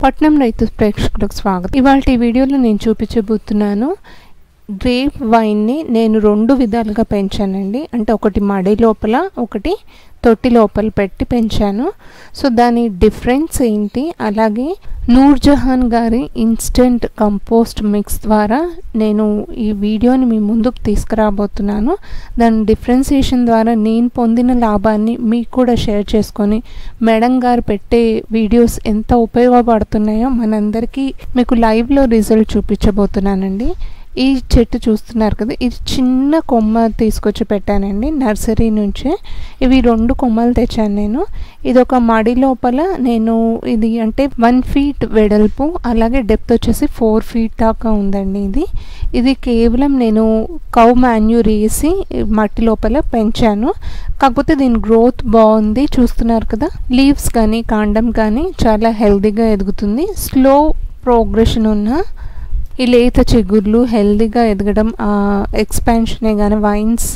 పట్నం రైతు ప్రేక్షకులకు స్వాగతం ఇవాళ ఈ వీడియోలో నేను చూపించబోతున్నాను గ్రేప్ వైన్ని నేను రెండు విధాలుగా పెంచానండి అంటే ఒకటి మడి లోపల ఒకటి తొట్టి లోపల పెట్టి పెంచాను సో దాని డిఫరెన్స్ ఏంటి అలాగే నూర్జహాన్ గారి ఇన్స్టెంట్ కంపోస్ట్ మిక్స్ ద్వారా నేను ఈ వీడియోని మీ ముందుకు తీసుకురాబోతున్నాను దాని డిఫరెన్సియేషన్ ద్వారా నేను పొందిన లాభాన్ని మీకు కూడా షేర్ చేసుకొని మేడం గారు పెట్టే వీడియోస్ ఎంత ఉపయోగపడుతున్నాయో మనందరికీ మీకు లైవ్లో రిజల్ట్ చూపించబోతున్నానండి ఈ చెట్టు చూస్తున్నారు కదా ఇది చిన్న కొమ్మ తీసుకొచ్చి పెట్టానండి నర్సరీ నుంచే ఇవి రెండు కొమ్మలు తెచ్చాను నేను ఇది ఒక మడి లోపల నేను ఇది అంటే వన్ ఫీట్ వెడల్పు అలాగే డెప్త్ వచ్చేసి ఫోర్ ఫీట్ దాకా ఉందండి ఇది ఇది కేవలం నేను కౌ మాన్యూర్ వేసి మట్టి లోపల పెంచాను కాకపోతే దీని గ్రోత్ బాగుంది చూస్తున్నారు కదా లీవ్స్ కానీ కాండం కానీ చాలా హెల్తీగా ఎదుగుతుంది స్లో ప్రోగ్రెషన్ ఉన్న ఈ లేత చిగుర్లు హెల్దీగా ఎదగడం ఎక్స్పాన్షనే కానీ వైన్స్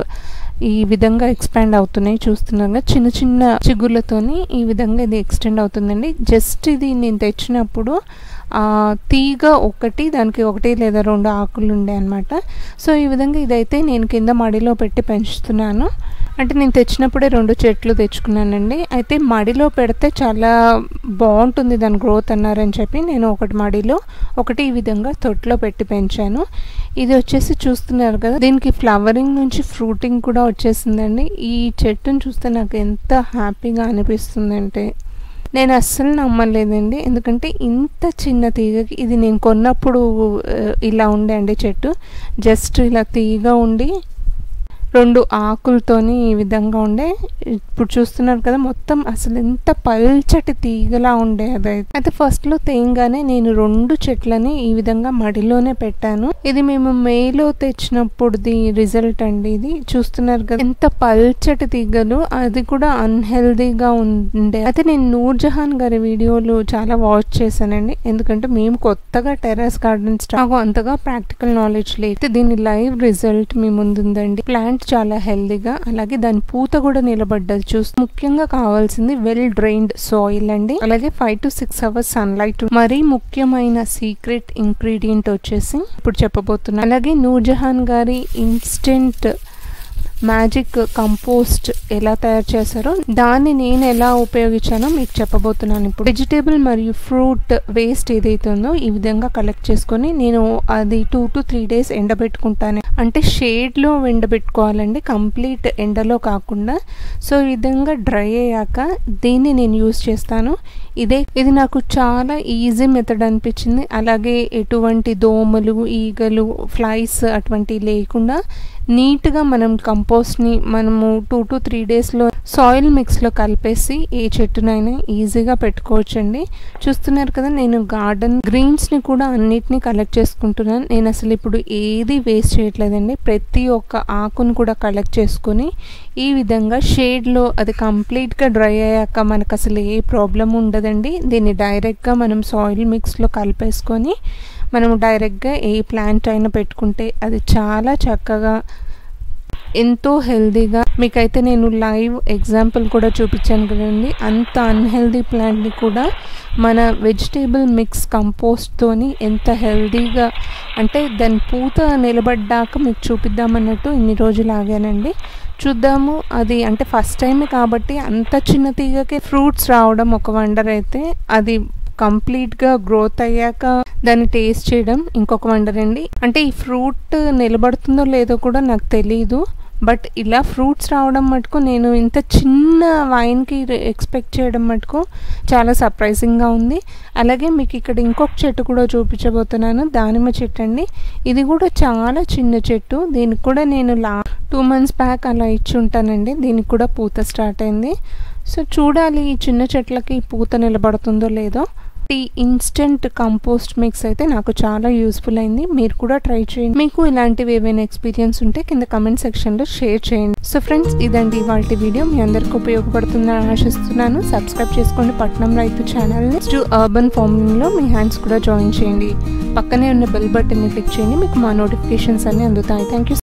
ఈ విధంగా ఎక్స్పాండ్ అవుతున్నాయి చూస్తున్నాగా చిన్న చిన్న చిగుర్లతోని ఈ విధంగా ఇది ఎక్స్టెండ్ అవుతుందండి జస్ట్ ఇది నేను తెచ్చినప్పుడు తీగ ఒకటి దానికి ఒకటి లేదా రెండు ఆకులు ఉండే అనమాట సో ఈ విధంగా ఇదైతే నేను కింద మడిలో పెట్టి పెంచుతున్నాను అంటే నేను తెచ్చినప్పుడే రెండు చెట్లు తెచ్చుకున్నానండి అయితే మడిలో పెడితే చాలా బాగుంటుంది దాని గ్రోత్ అన్నారని చెప్పి నేను ఒకటి మడిలో ఒకటి ఈ విధంగా తొట్టులో పెట్టి పెంచాను ఇది వచ్చేసి చూస్తున్నారు కదా దీనికి ఫ్లవరింగ్ నుంచి ఫ్రూటింగ్ కూడా వచ్చేసిందండి ఈ చెట్టును చూస్తే నాకు ఎంత హ్యాపీగా అనిపిస్తుందంటే నేను అస్సలు నమ్మలేదండి ఎందుకంటే ఇంత చిన్న తీగకి ఇది నేను కొన్నప్పుడు ఇలా ఉండే అండి చెట్టు జస్ట్ ఇలా తీగ ఉండి రెండు ఆకులతోని ఈ విధంగా ఉండే ఇప్పుడు చూస్తున్నారు కదా మొత్తం అసలు ఎంత పల్చటి తీగలా ఉండే అదైతే అయితే ఫస్ట్లో తేయంగానే నేను రెండు చెట్లని ఈ విధంగా మడిలోనే పెట్టాను ఇది మేము మేలో తెచ్చినప్పుడుది రిజల్ట్ అండి ఇది చూస్తున్నారు కదా ఎంత పల్చటి తీగలు అది కూడా అన్హెల్దీగా ఉండే అయితే నేను నూర్జహాన్ గారి వీడియోలు చాలా వాచ్ చేశానండి ఎందుకంటే మేము కొత్తగా టెర్రస్ గార్డెన్ స్టాక్ అంతగా ప్రాక్టికల్ నాలెడ్జ్ లేదు దీని లైవ్ రిజల్ట్ మీ ముందుందండి ప్లాంట్ చాలా హెల్దీగా అలాగే దాని పూత కూడా నిలబడ్డది చూసి ముఖ్యంగా కావాల్సింది వెల్ డ్రైన్డ్ సాయిల్ అండి అలాగే five to six hours sunlight మరీ ముఖ్యమైన సీక్రెట్ ఇంగ్రీడియంట్ వచ్చేసి ఇప్పుడు చెప్పబోతున్నా అలాగే నూర్జహాన్ గారి ఇన్స్టెంట్ మ్యాజిక్ కంపోస్ట్ ఎలా తయారు చేశారో దాన్ని నేను ఎలా ఉపయోగించానో మీకు చెప్పబోతున్నాను ఇప్పుడు వెజిటేబుల్ మరియు ఫ్రూట్ వేస్ట్ ఏదైతే ఉందో ఈ విధంగా కలెక్ట్ చేసుకొని నేను అది టూ టు త్రీ డేస్ ఎండబెట్టుకుంటాను అంటే షేడ్లో ఎండబెట్టుకోవాలండి కంప్లీట్ ఎండలో కాకుండా సో ఈ విధంగా డ్రై అయ్యాక దీన్ని నేను యూస్ చేస్తాను ఇదే ఇది నాకు చాలా ఈజీ మెథడ్ అనిపించింది అలాగే ఎటువంటి దోమలు ఈగలు ఫ్లైస్ అటువంటివి లేకుండా నీట్గా మనం కంపోస్ట్ని మనము టూ టు త్రీ డేస్లో సాయిల్ మిక్స్లో కలిపేసి ఏ చెట్టునైనా ఈజీగా పెట్టుకోవచ్చండి చూస్తున్నారు కదా నేను గార్డెన్ గ్రీన్స్ని కూడా అన్నిటినీ కలెక్ట్ చేసుకుంటున్నాను నేను అసలు ఇప్పుడు ఏది వేస్ట్ చేయట్లేదండి ప్రతి ఒక్క ఆకును కూడా కలెక్ట్ చేసుకొని ఈ విధంగా షేడ్లో అది కంప్లీట్గా డ్రై అయ్యాక మనకు అసలు ఏ ప్రాబ్లం ఉండదండి దీన్ని డైరెక్ట్గా మనం సాయిల్ మిక్స్లో కలిపేసుకొని మనం డైరెక్ట్గా ఏ ప్లాంట్ అయినా పెట్టుకుంటే అది చాలా చక్కగా ఎంతో హెల్దీగా మీకైతే నేను లైవ్ ఎగ్జాంపుల్ కూడా చూపించాను కదండి అంత అన్హెల్దీ ప్లాంట్ని కూడా మన వెజిటేబుల్ మిక్స్ కంపోస్ట్తోని ఎంత హెల్దీగా అంటే దాని పూత నిలబడ్డాక మీకు చూపిద్దామన్నట్టు ఇన్ని రోజులు ఆగానండి చూద్దాము అది అంటే ఫస్ట్ టైం కాబట్టి అంత చిన్న తీగకి ఫ్రూట్స్ రావడం ఒక వండర్ అయితే అది కంప్లీట్గా గ్రోత్ అయ్యాక దాన్ని టేస్ట్ చేయడం ఇంకొక వండర్ అండి అంటే ఈ ఫ్రూట్ నిలబడుతుందో లేదో కూడా నాకు తెలియదు బట్ ఇలా ఫ్రూట్స్ రావడం మటుకు నేను ఇంత చిన్న వైన్కి ఎక్స్పెక్ట్ చేయడం మటుకు చాలా సర్ప్రైజింగ్గా ఉంది అలాగే మీకు ఇక్కడ ఇంకొక చెట్టు కూడా చూపించబోతున్నాను దానిమ్మ చెట్టు అండి ఇది కూడా చాలా చిన్న చెట్టు దీనికి కూడా నేను లా టూ మంత్స్ బ్యాక్ అలా ఇచ్చి ఉంటానండి దీనికి కూడా పూత స్టార్ట్ అయింది సో చూడాలి ఈ చిన్న చెట్లకి పూత నిలబడుతుందో లేదో ఈ ఇన్స్టెంట్ కంపోస్ట్ మిక్స్ అయితే నాకు చాలా యూస్ఫుల్ అయింది మీరు కూడా ట్రై చేయండి మీకు ఇలాంటివి ఏవైనా ఎక్స్పీరియన్స్ ఉంటే కింద కమెంట్ సెక్షన్లో షేర్ చేయండి సో ఫ్రెండ్స్ ఇదండి ఇవాళ వీడియో మీ అందరికి ఉపయోగపడుతుందని ఆశిస్తున్నాను సబ్స్క్రైబ్ చేసుకోండి పట్నం రైతు ఛానల్ని టు అర్బన్ ఫార్మింగ్లో మీ హ్యాండ్స్ కూడా జాయిన్ చేయండి పక్కనే ఉన్న బెల్ బటన్ని క్లిక్ చేయండి మీకు మా నోటిఫికేషన్స్ అన్ని అందుతాయి థ్యాంక్ యూ